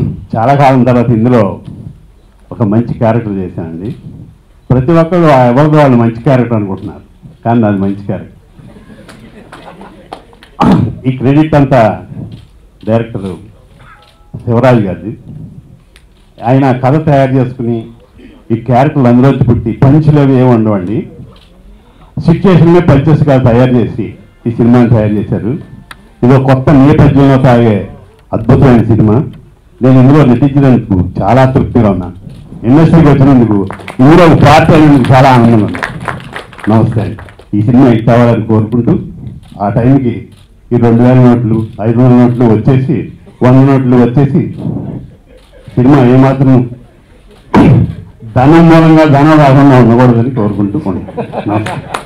చాలా కాలం తర్వాత ఇందులో ఒక మంచి క్యారెక్టర్ చేశానండి ప్రతి ఒక్కరు ఎవరిదో వాళ్ళు మంచి క్యారెక్టర్ అనుకుంటున్నారు కానీ అది మంచి క్యారెక్టర్ ఈ క్రెడిట్ అంతా డైరెక్టర్ శివరాజు గారిది ఆయన కథ తయారు చేసుకుని ఈ క్యారెక్టర్లు అందులోంచి పుట్టి పంచులు అవి ఏమి ఉండవండి సిచ్యుయేషన్నే పంచెస్గా తయారు చేసి ఈ సినిమాని తయారు చేశారు ఇది ఒక కొత్త నేపథ్యంలో సాగే అద్భుతమైన సినిమా నేను ఇందులో నటించినందుకు చాలా తృప్తిగా ఉన్నాను ఇండస్ట్రీకి వచ్చినందుకు ఇందులో ఒక పార్టీ అయినందుకు చాలా ఆనందంగా ఉంది నమస్తే అండి. ఈ సినిమా హిట్ అవ్వాలని కోరుకుంటూ ఆ టైంకి ఈ రెండు వేల నోట్లు ఐదు వందల నోట్లు వచ్చేసి వంద నోట్లు వచ్చేసి సినిమా ఏమాత్రం ధనం మూలంగా ధనం రాకుండా ఉండకూడదని కోరుకుంటూ కొండ నమస్తే